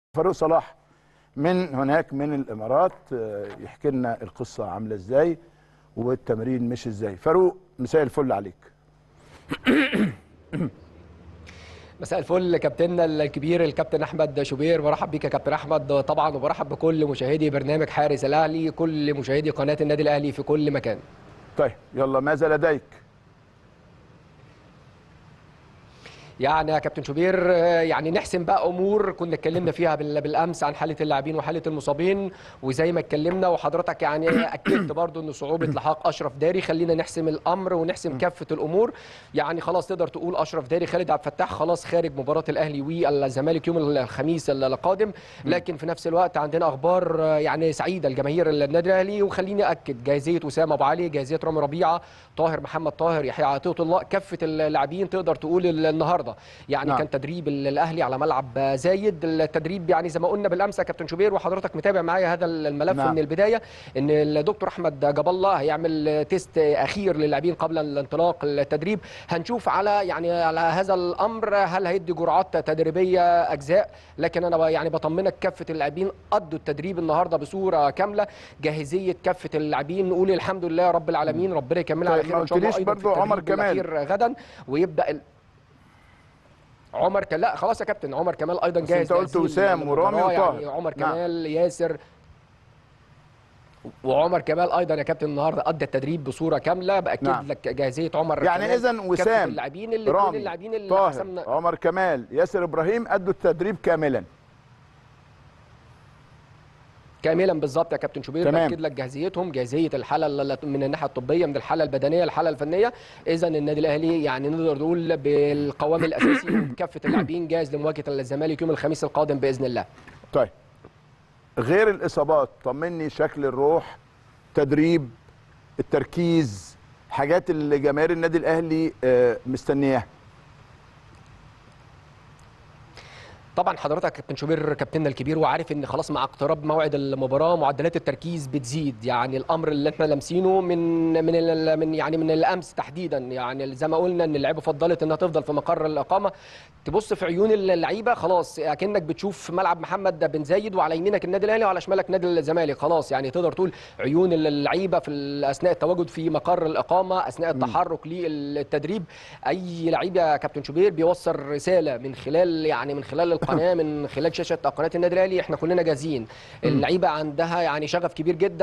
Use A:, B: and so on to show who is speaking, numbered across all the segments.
A: فاروق صلاح من هناك من الامارات آه، يحكي لنا القصه عامله ازاي والتمرين مش ازاي فاروق مساء الفل عليك
B: مساء الفل كابتننا الكبير الكابتن احمد شوبير برحب بيك يا كابتن احمد طبعا وبرحب بكل مشاهدي برنامج حارس الاهلي كل مشاهدي قناه النادي الاهلي في كل مكان
A: طيب يلا ماذا لديك
B: يعني يا كابتن شوبير آه، يعني نحسم بقى امور كنا اتكلمنا فيها بال- بالامس عن حاله اللاعبين وحاله المصابين وزي ما اتكلمنا وحضرتك يعني اكدت برضو ان صعوبه لحاق اشرف داري خلينا نحسم الامر ونحسم كافه الامور يعني خلاص تقدر تقول اشرف داري خالد عبد الفتاح خلاص خارج مباراه الاهلي والزمالك يوم الخميس القادم لكن في نفس الوقت عندنا اخبار آه، يعني سعيده لجماهير النادي الاهلي وخليني اكد جاهزيه وسام ابو علي جاهزيه رامي ربيعه طاهر محمد طاهر يحيى عطيه الله كافه اللاعبين تقدر تقول ال- النهارده يعني
A: نعم.
B: نعم. كان تدريب ال- الاهلي على ملعب زايد التدريب يعني زي ما قلنا بالامس يا كابتن شوبير وحضرتك متابع معايا هذا الملف
A: نعم.
B: نعم. من البدايه ان الدكتور احمد جاب الله هيعمل تيست اخير للاعبين قبل الانطلاق التدريب هنشوف على يعني على هذا الامر هل هيدي جرعات تدريبيه اجزاء لكن انا ب- يعني بطمنك كافه اللاعبين قضوا التدريب النهارده بصوره كامله جاهزيه كافه اللاعبين نقول الحمد لله يا رب العالمين ربنا يكملها على
A: طيب،
B: خير
A: ما
B: ان شاء الله
A: قلتليش
B: ايضا في
A: برضو عمر
B: التدريب
A: كمال.
B: الأخير غدا ويبدا ال... عمر كان لا خلاص يا كابتن عمر كمال ايضا
A: بس
B: جاهز
A: أنت قلت
B: جاهزين
A: وسام
B: للمباراة.
A: ورامي وطاهر.
B: يعني عمر
A: نعم.
B: كمال ياسر وعمر كمال ايضا يا كابتن النهارده ادى التدريب بصوره كامله باكد
A: نعم.
B: نعم. لك جاهزيه عمر
A: يعني
B: كمال.
A: اذا
B: كافة
A: وسام
B: اللاعبين اللي
A: رامي
B: اللاعبين اللي
A: طاهر
B: احسن
A: عمر كمال ياسر ابراهيم ادوا التدريب كاملا
B: كاملا بالظبط يا كابتن شوبير
A: تمام.
B: باكد لك جاهزيتهم جاهزيه الحاله ال- من الناحيه الطبيه من الحاله البدنيه الحاله الفنيه اذا النادي الاهلي يعني نقدر نقول بالقوام الاساسي وكافه اللاعبين جاهز لمواجهه الزمالك يوم الخميس القادم باذن الله
A: طيب غير الاصابات طمني شكل الروح تدريب التركيز حاجات اللي جماهير النادي الاهلي آه، مستنياها
B: طبعا حضرتك يا كابتن شوبير كابتننا الكبير وعارف ان خلاص مع اقتراب موعد المباراه معدلات التركيز بتزيد يعني الامر اللي احنا لامسينه من من ال- من يعني من الامس تحديدا يعني زي ما قلنا ان اللعيبه فضلت انها تفضل في مقر الاقامه تبص في عيون اللعيبه خلاص اكنك بتشوف ملعب محمد بن زايد وعلى يمينك النادي الاهلي وعلى شمالك نادي الزمالك خلاص يعني تقدر تقول عيون اللعيبه في ال- اثناء التواجد في مقر الاقامه اثناء التحرك للتدريب اي لعيب يا كابتن شوبير بيوصل رساله من خلال يعني من خلال القناه من خلال شاشه قناه النادي الاهلي احنا كلنا جاهزين اللعيبه عندها يعني شغف كبير جدا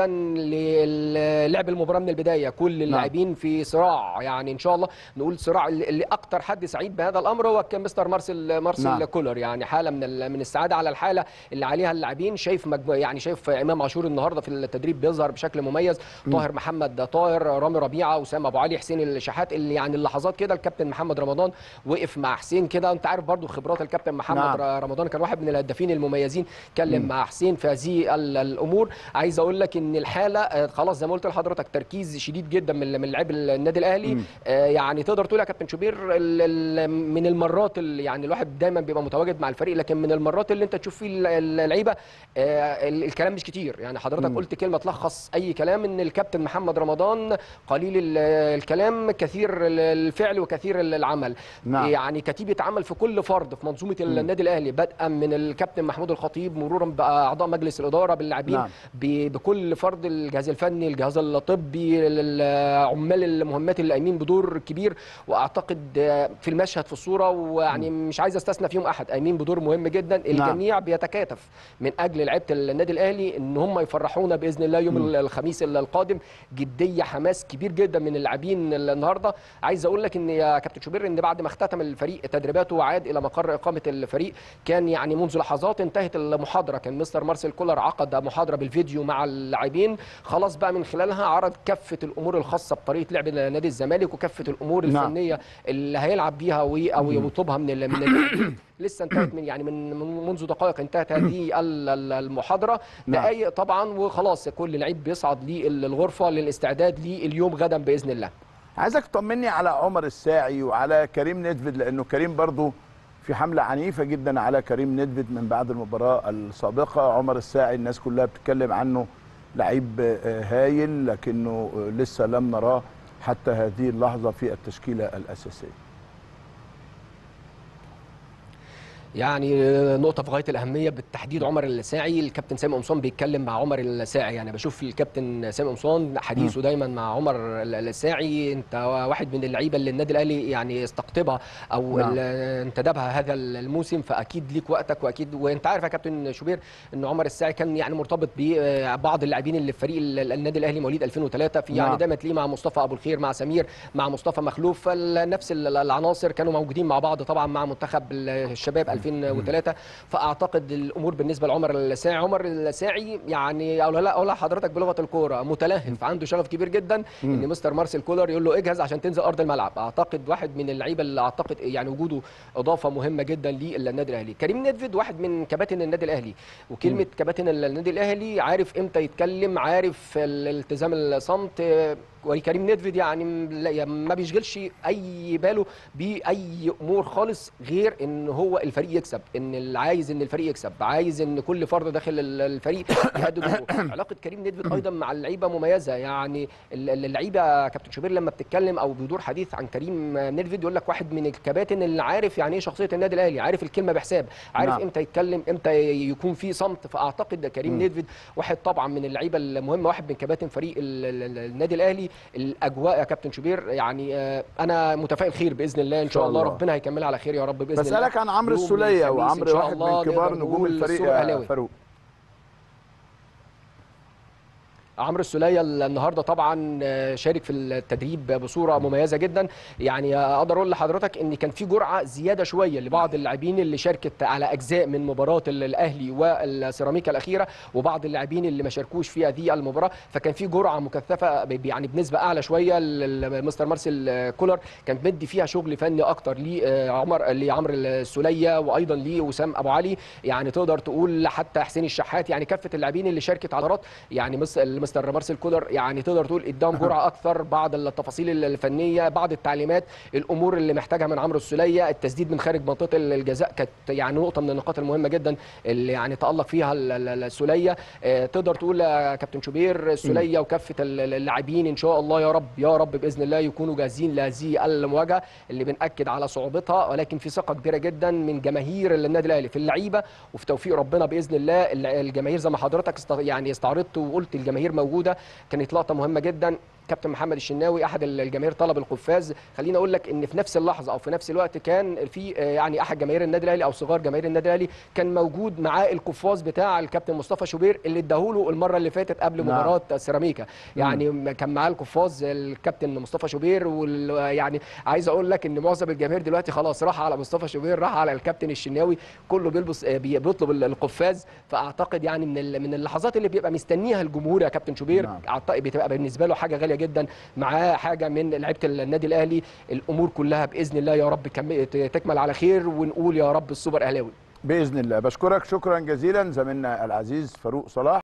B: للعب المباراه من البدايه كل اللاعبين في صراع يعني ان شاء الله نقول صراع اللي اللي اكتر حد سعيد بهذا الامر هو كان مستر مارسيل مارسيل
A: نعم.
B: كولر يعني حاله من ال- من السعاده على الحاله اللي عليها اللاعبين شايف مجموعة يعني شايف امام عاشور النهارده في التدريب بيظهر بشكل مميز طاهر محمد طاهر رامي ربيعه وسام ابو علي حسين الشحات اللي يعني اللحظات كده الكابتن محمد رمضان وقف مع حسين كده انت عارف برضو خبرات الكابتن محمد
A: نعم.
B: نعم. رمضان كان واحد من الهدافين المميزين اتكلم مع حسين في هذه ال- الامور عايز اقول لك ان الحاله آه، خلاص زي ما قلت لحضرتك تركيز شديد جدا من من لاعبي النادي الاهلي آه، يعني تقدر تقول يا كابتن شوبير ال- ال- من المرات اللي يعني الواحد دايما بيبقى متواجد مع الفريق لكن من المرات اللي انت تشوف فيه ال- ال- اللعيبه آه، ال- الكلام مش كتير يعني حضرتك قلت كلمه تلخص اي كلام ان الكابتن محمد رمضان قليل ال- الكلام كثير ال- الفعل وكثير ال- العمل
A: نعم.
B: يعني كتيبه عمل في كل فرد في منظومه النادي الاهلي بدءا من الكابتن محمود الخطيب مرورا باعضاء مجلس الاداره باللاعبين
A: نعم.
B: ب- بكل فرد الجهاز الفني الجهاز الطبي ال- عمال المهمات اللي قايمين بدور كبير واعتقد آه، في المشهد في الصوره ويعني مش عايز استثنى فيهم احد قايمين بدور مهم جدا الجميع بيتكاتف من اجل لعيبه النادي الاهلي ان هم يفرحونا باذن الله يوم الخميس القادم جديه حماس كبير جدا من اللاعبين النهارده عايز اقول لك ان يا كابتن شوبير ان بعد ما اختتم الفريق تدريباته وعاد الى مقر اقامه الفريق كان يعني منذ لحظات انتهت المحاضره كان مستر مارسيل كولر عقد محاضره بالفيديو مع اللاعبين خلاص بقى من خلالها عرض كافه الامور الخاصه بطريقه لعب نادي الزمالك وكافه الامور
A: نعم.
B: الفنيه اللي هيلعب بيها و- او يطلبها من ال- من اللاعبين لسه انتهت من يعني من من- منذ دقائق انتهت هذه ال- ال- المحاضره
A: نعم.
B: دقائق طبعا وخلاص كل لعيب بيصعد للغرفه للاستعداد لليوم غدا باذن الله
A: عايزك تطمني على عمر الساعي وعلى كريم ندفد لانه كريم برضو في حمله عنيفه جدا على كريم ندفد من بعد المباراه السابقه عمر الساعي الناس كلها بتتكلم عنه لعيب آه، هايل لكنه آه، لسه لم نراه حتى هذه اللحظه في التشكيله الاساسيه
B: يعني نقطة في غاية الأهمية بالتحديد عمر الساعي الكابتن سامي قمصان بيتكلم مع عمر الساعي يعني بشوف الكابتن سامي قمصان حديثه دايما مع عمر الساعي أنت واحد من اللعيبة اللي النادي الأهلي يعني استقطبها أو
A: نعم.
B: ال- انتدبها هذا الموسم فأكيد ليك وقتك وأكيد وأنت عارف يا كابتن شوبير أن عمر الساعي كان يعني مرتبط ببعض اللاعبين اللي في فريق ال- النادي الأهلي مواليد 2003 في يعني
A: نعم.
B: دايما تلاقيه مع مصطفى أبو الخير مع سمير مع مصطفى مخلوف فنفس العناصر كانوا موجودين مع بعض طبعا مع منتخب الشباب 2003 فاعتقد الامور بالنسبه لعمر الساعي عمر الساعي يعني اقول لا اقول لحضرتك بلغه الكوره متلهف عنده شغف كبير جدا ان مستر مارسيل كولر يقول له اجهز عشان تنزل ارض الملعب اعتقد واحد من اللعيبه اللي اعتقد يعني وجوده اضافه مهمه جدا للنادي الاهلي كريم نيدفيد واحد من كباتن النادي الاهلي وكلمه كباتن النادي الاهلي عارف امتى يتكلم عارف الالتزام الصمت وكريم نيدفيد يعني لا- يعني ما بيشغلش اي باله باي امور خالص غير ان هو الفريق يكسب ان اللي عايز ان الفريق يكسب عايز ان كل فرد داخل ال- الفريق يأدي دوره علاقه كريم نيدفيد ايضا مع اللعيبه مميزه يعني ال- ال- اللعيبه يا كابتن شوبير لما بتتكلم او بيدور حديث عن كريم نيدفيد يقول لك واحد من الكباتن اللي عارف يعني ايه شخصيه النادي الاهلي عارف الكلمه بحساب عارف
A: نعم.
B: امتى يتكلم امتى يكون في صمت فاعتقد ده كريم نيدفيد واحد طبعا من اللعيبه المهمه واحد من كباتن فريق ال- ال- ال- النادي الاهلي الاجواء يا كابتن شوبير يعني آه، انا متفائل خير باذن الله ان شاء الله
A: الله.
B: ربنا هيكملها على خير يا رب باذن الله
A: بسألك عن عمرو
B: يوم
A: السولية
B: الخميس إن
A: وعمرو
B: شاء
A: واحد
B: الله
A: من كبار
B: نقدر
A: نجوم
B: نقول
A: الفريق
B: السوبر
A: يا
B: أهلاوي.
A: فاروق
B: عمرو السولية النهارده طبعا آه، شارك في التدريب بصوره مميزه جدا يعني اقدر اقول لحضرتك ان كان في جرعه زياده شويه لبعض اللاعبين اللي شاركت على اجزاء من مباراه ال- الاهلي والسيراميكا الاخيره وبعض اللاعبين اللي ما شاركوش في هذه المباراه فكان في جرعه مكثفه ب- يعني بنسبه اعلى شويه ل- ل- مستر مارسيل آه، كولر كان مدي فيها شغل فني اكتر لعمر لعمرو السوليه وايضا لوسام ابو علي يعني تقدر تقول حتى حسين الشحات يعني كافه اللاعبين اللي شاركت على رات يعني مس- مستر مارسيل كولر يعني تقدر تقول اداهم جرعه اكثر بعض التفاصيل الفنيه بعض التعليمات الامور اللي محتاجها من عمرو السوليه التسديد من خارج منطقه الجزاء كانت يعني نقطه من النقاط المهمه جدا اللي يعني تالق فيها ال- ال- السوليه آه، تقدر تقول يا كابتن شوبير السوليه وكافه ال- اللاعبين ان شاء الله يا رب يا رب باذن الله يكونوا جاهزين لهذه المواجهه اللي بناكد على صعوبتها ولكن في ثقه كبيره جدا من جماهير النادي الاهلي في اللعيبه وفي توفيق ربنا باذن الله ال- الجماهير زي ما حضرتك است- يعني استعرضت وقلت الجماهير موجوده كانت لقطه مهمه جدا كابتن محمد الشناوي احد الجماهير طلب القفاز خليني اقول لك ان في نفس اللحظه او في نفس الوقت كان في آه، يعني احد جماهير النادي الاهلي او صغار جماهير النادي الاهلي كان موجود معاه القفاز بتاع الكابتن مصطفى شوبير اللي اداهوله المره اللي فاتت قبل
A: نعم.
B: مباراه سيراميكا يعني كان معاه القفاز الكابتن مصطفى شوبير وال يعني عايز اقول لك ان معظم الجماهير دلوقتي خلاص راح على مصطفى شوبير راح على الكابتن الشناوي كله بيلبس آه، بي- بيطلب ال- القفاز فاعتقد يعني من ال- من اللحظات اللي بيبقى مستنيها الجمهور يا كابتن شوبير
A: نعم.
B: اعتقد بتبقى بالنسبه له حاجه غاليه جدا معاه حاجه من لعيبه النادي الاهلي الامور كلها باذن الله يا رب كم- تكمل على خير ونقول يا رب السوبر اهلاوي
A: باذن الله بشكرك شكرا جزيلا زميلنا العزيز فاروق صلاح